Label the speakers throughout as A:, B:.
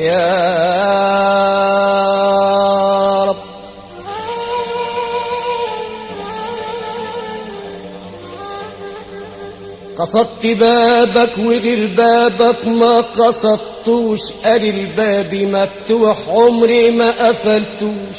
A: يا رب قصدت بابك وغير بابك ما قصدتوش قال الباب مفتوح عمري ما قفلتوش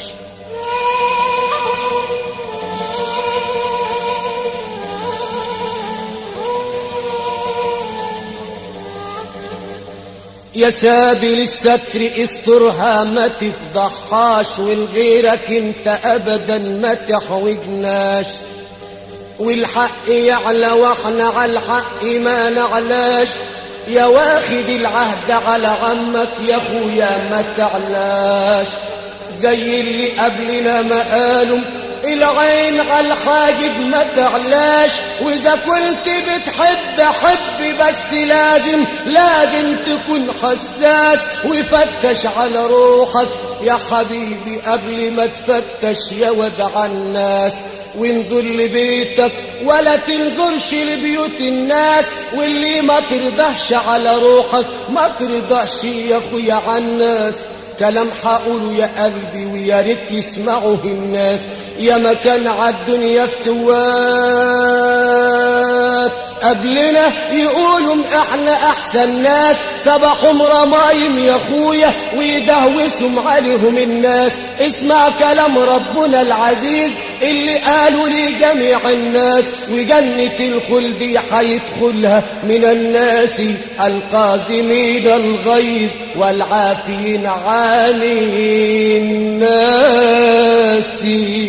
A: يا سابل الستر استرها ما تفضحهاش والغيرك انت ابدا ما تحوجناش والحق يعلى واحنا على الحق ما نعلاش يا واخد العهد على عمك يا اخويا ما تعلاش زي اللي قبلنا ما قالوا العين على الحاجب ما تعلاش واذا كنت بتحب حب بس لازم لازم تكون حساس وفتش على روحك يا حبيبي قبل ما تفتش يا ودع الناس وانزل لبيتك ولا تنظرش لبيوت الناس واللي ما ترضحش على روحك ما ترضحش يا اخويا على الناس كلام حقوله يا قلبي ويا ريت يسمعه الناس يا مكان عالدنيا فتوات قبلنا يقولوا احنا احسن ناس سبحهم رمايم يا اخويا ويدهوسهم عليهم الناس اسمع كلام ربنا العزيز اللي قالوا لجميع الناس وجنة الخلد حيدخلها من الناس القازمين الغيظ والعافين عن الناس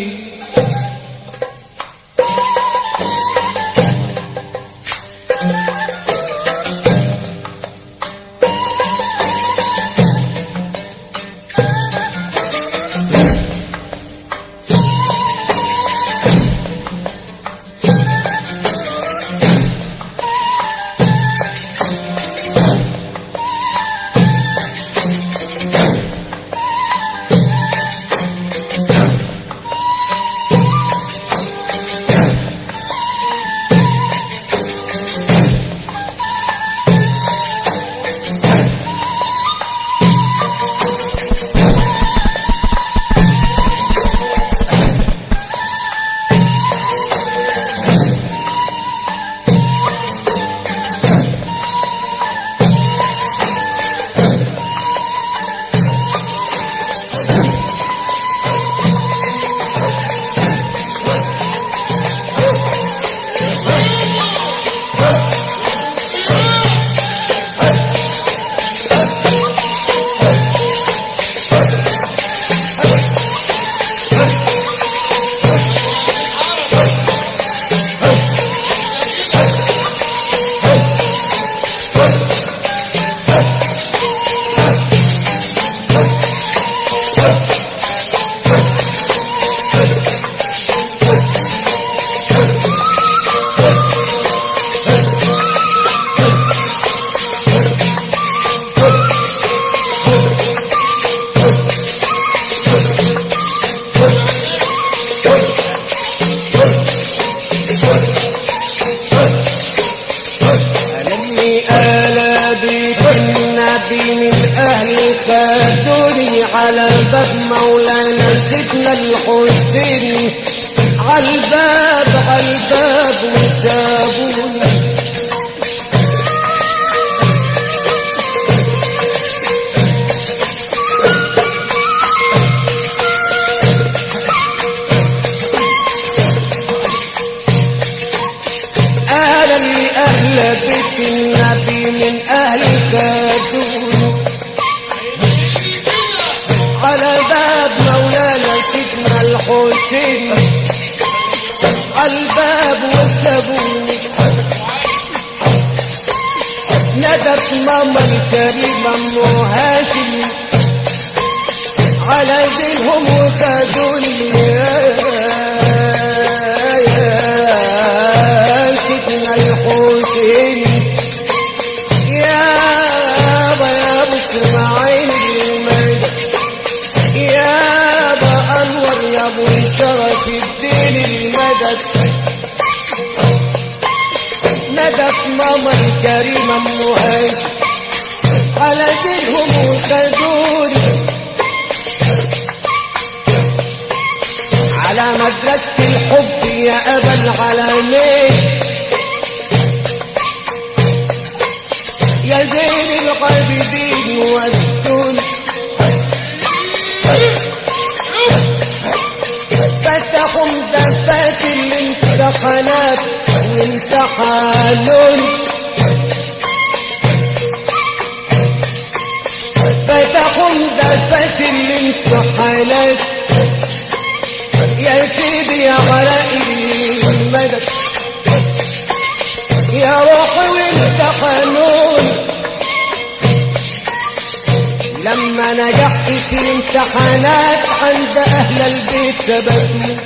A: ألمي آلا بيت النبي من أهل خادوني على باب مولانا سيدنا الحسين عالباب عالباب وسابوني أهلا لأهل بيت النبي من أهل خاتون على باب مولانا سيدنا الحسين على الباب والزبون ندت ماما الكريمة أم هاشم على دينهم وخدوني يا يا سيدنا الحسين يا ابا يا ابو اسماعيل المجد يا ابا انور يا ابو شرف الدين المدد ندت ماما الكريمة ام هاشم على دينهم وخدوني على مدرسة الحب يا أبا العالمين يا زين العابدين والدون فتحوا مدفات الامتحانات وامتحانون فتحوا مدفات الامتحانات يا سيدي يا غرائي المدد يا روحي وامتحنون لما نجحت في الامتحانات عند اهل البيت ثبتوا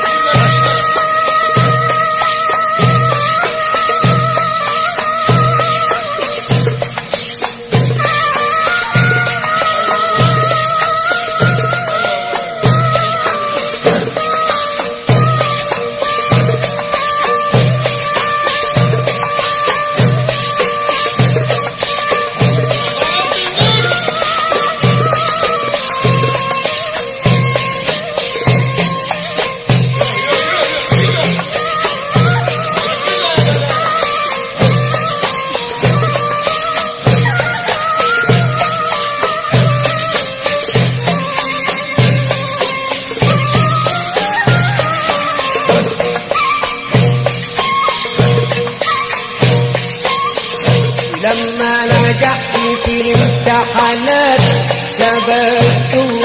A: لما نجحت في الامتحانات ثبتوا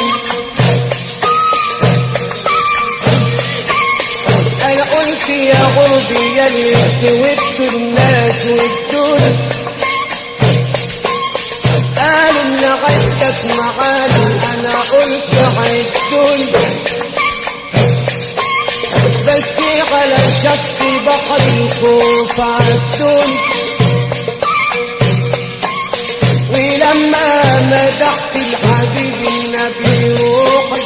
A: انا قلت يا غربي يا اللي ودوا الناس والدول قالوا ان عدك معانا انا قلت عدول بس على شط بحر الخوف عدول ولما مدحت الحبيب النبي روحي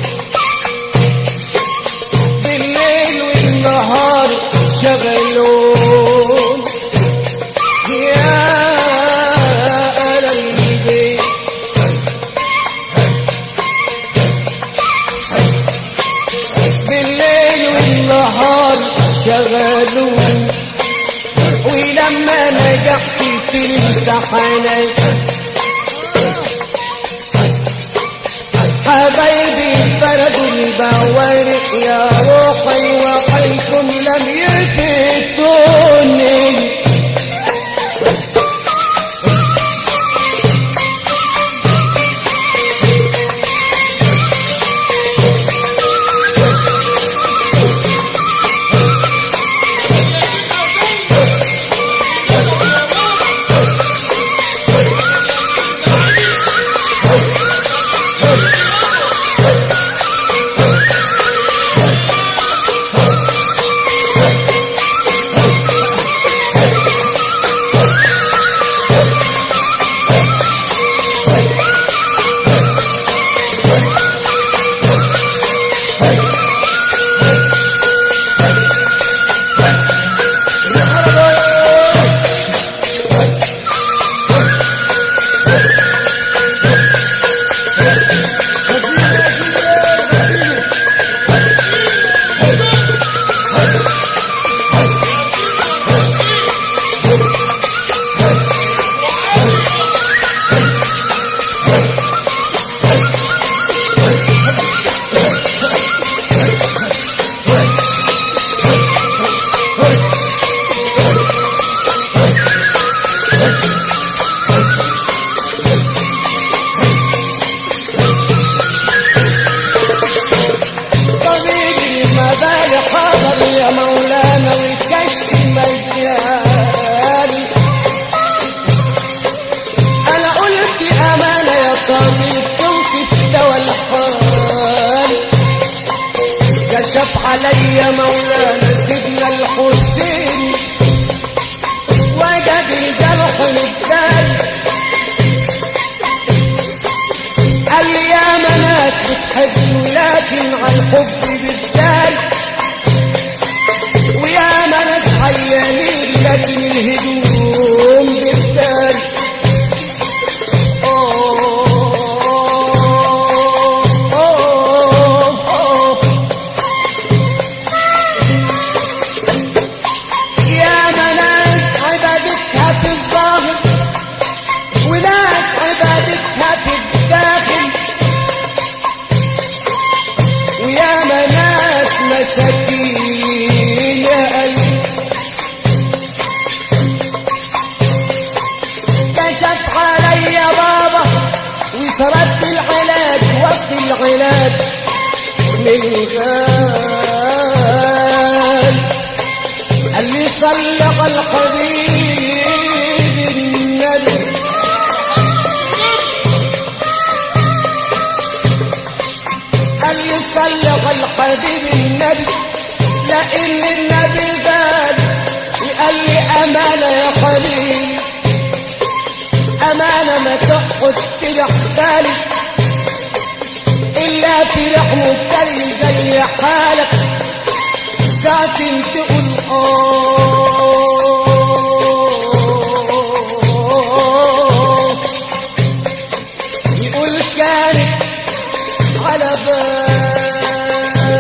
A: بالليل والنهار شغلون يا قلبي بالليل والنهار شغلون ولما نجحت في الامتحانات حبايبي بردوا البوارق يا روحي وحيكم لم يفتوني طبيب المبالغ حاضر يا مولانا والكشف مجاني انا قلت امانه يا طبيب توصف دوا الحال كشف عليا مولانا سيدنا الحسين وجد الجرح للدال قال لي يا ناس بتحب لكن عن حب بالذال ويا ناس عيانين لكن الهدوم بالذال العلاج من الغال قال لي صلى على الحبيب النبي قال لي صلى على الحبيب النبي لان النبي قال قال لي امانه يا حبيبي امانه ما تقعد ترح بالي الا فرح مبتلي زي حالك ساعة تقول اه يقول كانت على بال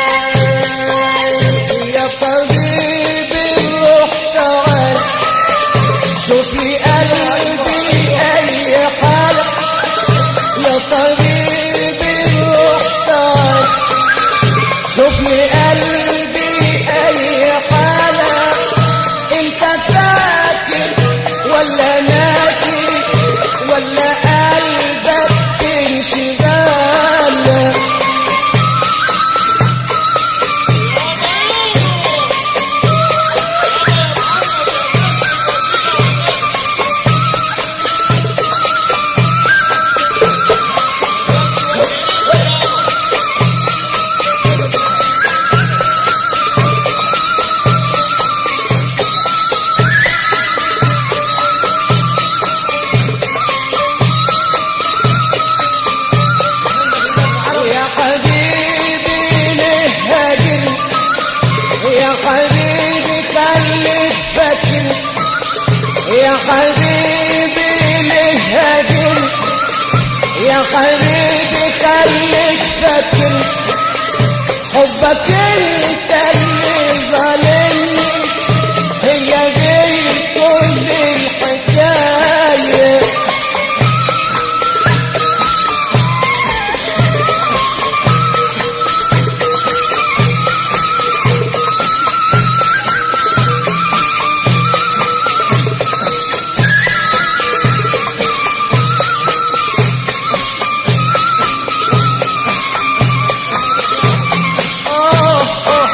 A: يا طبيب الروح تعال شوف لي قلبي اي حالة يا طبيب الروح تعال شوف لي قلبي اي حالة انت فاكر ولا ناسي ولا قلبك انشغال يا حبيبي ليه هاجر يا حبيبي خليك فاكر يا حبيبي ليه هاجر يا حبيبي خليك فاكر حبك انت اللي ظالمني هي دي كل الحكايه آه آه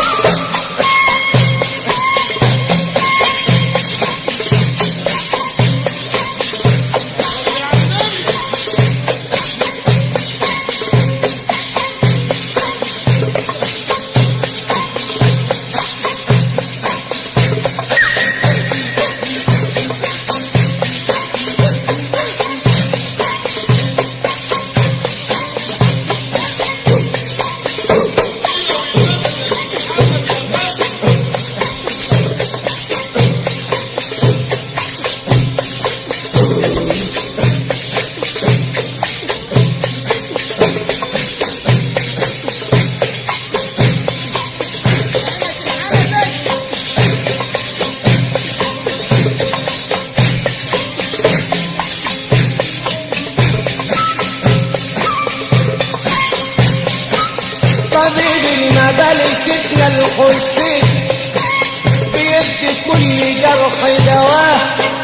A: طبيب المبال سيدنا الحسين بيدي كل جرح دواه